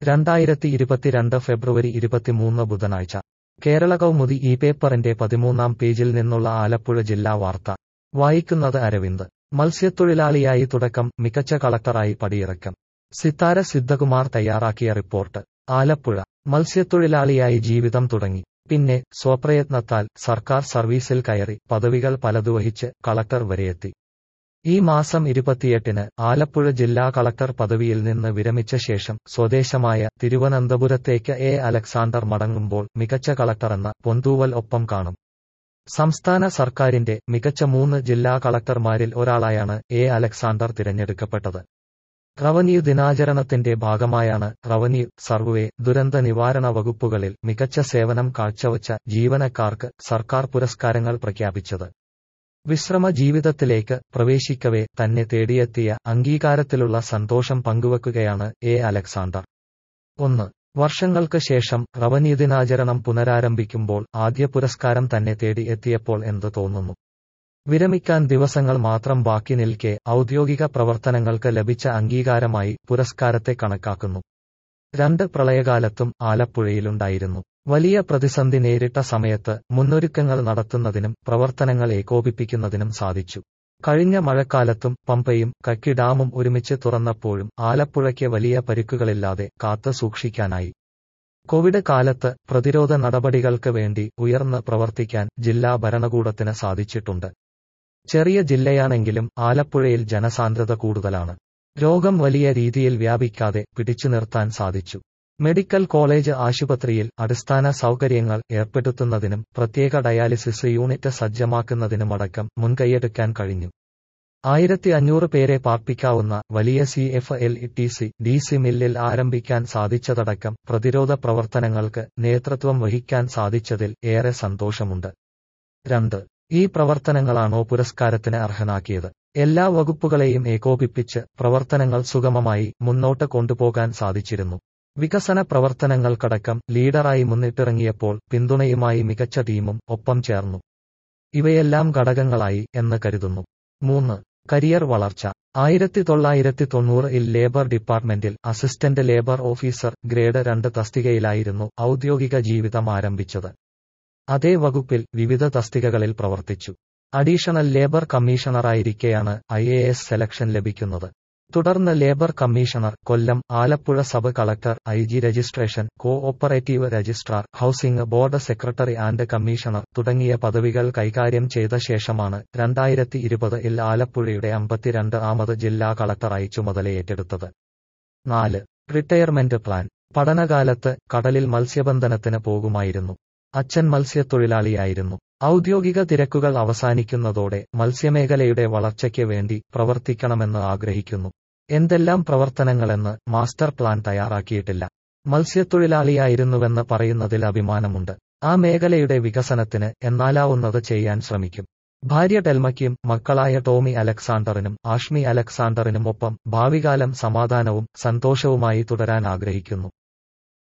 രണ്ടായിരത്തി ഇരുപത്തിരണ്ട് ഫെബ്രുവരി ഇരുപത്തിമൂന്ന് ബുധനാഴ്ച കേരള കൗമുദി ഈ പേപ്പറിന്റെ പതിമൂന്നാം പേജിൽ നിന്നുള്ള ആലപ്പുഴ ജില്ലാ വാർത്ത വായിക്കുന്നത് അരവിന്ദ് മത്സ്യത്തൊഴിലാളിയായി തുടക്കം മികച്ച കളക്ടറായി പടിയിറക്കം സിത്താര സിദ്ധകുമാർ തയ്യാറാക്കിയ റിപ്പോർട്ട് ആലപ്പുഴ മത്സ്യത്തൊഴിലാളിയായി ജീവിതം തുടങ്ങി പിന്നെ സ്വപ്രയത്നത്താൽ സർക്കാർ സർവീസിൽ കയറി പദവികൾ പലതു വഹിച്ച് കളക്ടർ വരെയെത്തി ഈ മാസം ഇരുപത്തിയെട്ടിന് ആലപ്പുഴ ജില്ലാ കളക്ടർ പദവിയിൽ നിന്ന് വിരമിച്ച ശേഷം സ്വദേശമായ തിരുവനന്തപുരത്തേക്ക് എ അലക്സാണ്ടർ മടങ്ങുമ്പോൾ മികച്ച കളക്ടറെന്ന പൊന്തൂവൽ ഒപ്പം കാണും സംസ്ഥാന സർക്കാരിന്റെ മികച്ച മൂന്ന് ജില്ലാ കളക്ടർമാരിൽ ഒരാളായാണ് എ അലക്സാണ്ടർ തിരഞ്ഞെടുക്കപ്പെട്ടത് റവന്യൂ ദിനാചരണത്തിന്റെ ഭാഗമായാണ് റവന്യൂ സർവേ ദുരന്ത നിവാരണ വകുപ്പുകളിൽ മികച്ച സേവനം കാഴ്ചവച്ച ജീവനക്കാർക്ക് സർക്കാർ പുരസ്കാരങ്ങൾ പ്രഖ്യാപിച്ചത് വിശ്രമ ജീവിതത്തിലേക്ക് പ്രവേശിക്കവേ തന്നെ തേടിയെത്തിയ അംഗീകാരത്തിലുള്ള സന്തോഷം പങ്കുവെക്കുകയാണ് എ അലക്സാണ്ടർ ഒന്ന് വർഷങ്ങൾക്ക് ശേഷം റവന്യൂ ദിനാചരണം പുനരാരംഭിക്കുമ്പോൾ ആദ്യ പുരസ്കാരം തന്നെ തേടി എത്തിയപ്പോൾ എന്ത് തോന്നുന്നു വിരമിക്കാൻ ദിവസങ്ങൾ മാത്രം ബാക്കി നിൽക്കെ ഔദ്യോഗിക പ്രവർത്തനങ്ങൾക്ക് ലഭിച്ച അംഗീകാരമായി പുരസ്കാരത്തെ കണക്കാക്കുന്നു രണ്ട് പ്രളയകാലത്തും ആലപ്പുഴയിലുണ്ടായിരുന്നു വലിയ പ്രതിസന്ധി നേരിട്ട സമയത്ത് മുന്നൊരുക്കങ്ങൾ നടത്തുന്നതിനും പ്രവർത്തനങ്ങൾ ഏകോപിപ്പിക്കുന്നതിനും സാധിച്ചു കഴിഞ്ഞ മഴക്കാലത്തും പമ്പയും കക്കി ഡാമും ഒരുമിച്ച് തുറന്നപ്പോഴും ആലപ്പുഴയ്ക്ക് വലിയ പരിക്കുകളില്ലാതെ കാത്തു സൂക്ഷിക്കാനായി കോവിഡ് കാലത്ത് പ്രതിരോധ നടപടികൾക്ക് വേണ്ടി ഉയർന്ന് പ്രവർത്തിക്കാൻ ജില്ലാ ഭരണകൂടത്തിന് സാധിച്ചിട്ടുണ്ട് ചെറിയ ജില്ലയാണെങ്കിലും ആലപ്പുഴയിൽ ജനസാന്ദ്രത കൂടുതലാണ് രോഗം വലിയ രീതിയിൽ വ്യാപിക്കാതെ പിടിച്ചു നിർത്താൻ സാധിച്ചു മെഡിക്കൽ കോളേജ് ആശുപത്രിയിൽ അടിസ്ഥാന സൗകര്യങ്ങൾ ഏർപ്പെടുത്തുന്നതിനും പ്രത്യേക ഡയാലിസിസ് യൂണിറ്റ് സജ്ജമാക്കുന്നതിനുമടക്കം മുൻകൈയെടുക്കാൻ കഴിഞ്ഞു ആയിരത്തി അഞ്ഞൂറ് പേരെ പാർപ്പിക്കാവുന്ന വലിയ C F L T C D C മില്ലിൽ ആരംഭിക്കാൻ സാധിച്ചതടക്കം പ്രതിരോധ പ്രവർത്തനങ്ങൾക്ക് നേതൃത്വം വഹിക്കാൻ സാധിച്ചതിൽ ഏറെ സന്തോഷമുണ്ട് രണ്ട് ഈ പ്രവർത്തനങ്ങളാണോ പുരസ്കാരത്തിന് അർഹനാക്കിയത് എല്ലാ വകുപ്പുകളെയും ഏകോപിപ്പിച്ച് പ്രവർത്തനങ്ങൾ സുഗമമായി മുന്നോട്ട് കൊണ്ടുപോകാൻ സാധിച്ചിരുന്നു വികസന പ്രവർത്തനങ്ങൾക്കടക്കം ലീഡറായി മുന്നിട്ടിറങ്ങിയപ്പോൾ പിന്തുണയുമായി മികച്ച ടീമും ഒപ്പം ചേർന്നു ഇവയെല്ലാം ഘടകങ്ങളായി എന്ന് കരുതുന്നു മൂന്ന് കരിയർ വളർച്ച ആയിരത്തി തൊള്ളായിരത്തി തൊണ്ണൂറിൽ ലേബർ ഡിപ്പാർട്ട്മെന്റിൽ അസിസ്റ്റന്റ് ലേബർ ഓഫീസർ ഗ്രേഡ് രണ്ട് തസ്തികയിലായിരുന്നു ഔദ്യോഗിക ജീവിതം ആരംഭിച്ചത് അതേ വകുപ്പിൽ വിവിധ തസ്തികകളിൽ പ്രവർത്തിച്ചു അഡീഷണൽ ലേബർ കമ്മീഷണറായിരിക്കെയാണ് ഐ എ എസ് സെലക്ഷൻ ലഭിക്കുന്നത് തുടർന്ന് labour commissioner Kollam Alappuzha sub collector I G registration cooperative registrar housing board secretary and commissioner തുടങ്ങിയ പദവികൾ കൈകാര്യം ചെയ്ത ശേഷമാണ് രണ്ടായിരത്തി ഇരുപതിൽ ആലപ്പുഴയുടെ അമ്പത്തിരണ്ട് ആമത് ജില്ലാ കളക്ടറായി ചുമതലയേറ്റെടുത്തത് നാല് റിട്ടയർമെന്റ് പ്ലാൻ പഠനകാലത്ത് കടലിൽ മത്സ്യബന്ധനത്തിന് പോകുമായിരുന്നു അച്ഛൻ മത്സ്യത്തൊഴിലാളിയായിരുന്നു ഔദ്യോഗിക തിരക്കുകൾ അവസാനിക്കുന്നതോടെ മത്സ്യമേഖലയുടെ വളർച്ചയ്ക്ക് വേണ്ടി പ്രവർത്തിക്കണമെന്ന് ആഗ്രഹിക്കുന്നു എന്തെല്ലാം പ്രവർത്തനങ്ങളെന്ന് മാസ്റ്റർ പ്ലാൻ തയ്യാറാക്കിയിട്ടില്ല മത്സ്യത്തൊഴിലാളിയായിരുന്നുവെന്ന് പറയുന്നതിൽ അഭിമാനമുണ്ട് ആ മേഖലയുടെ വികസനത്തിന് എന്നാലാവുന്നത് ചെയ്യാൻ ശ്രമിക്കും ഭാര്യ ടെൽമയ്ക്കും മക്കളായ ടോമി അലക്സാണ്ടറിനും ആഷ്മി അലക്സാണ്ടറിനും ഒപ്പം ഭാവികാലം സമാധാനവും സന്തോഷവുമായി തുടരാൻ ആഗ്രഹിക്കുന്നു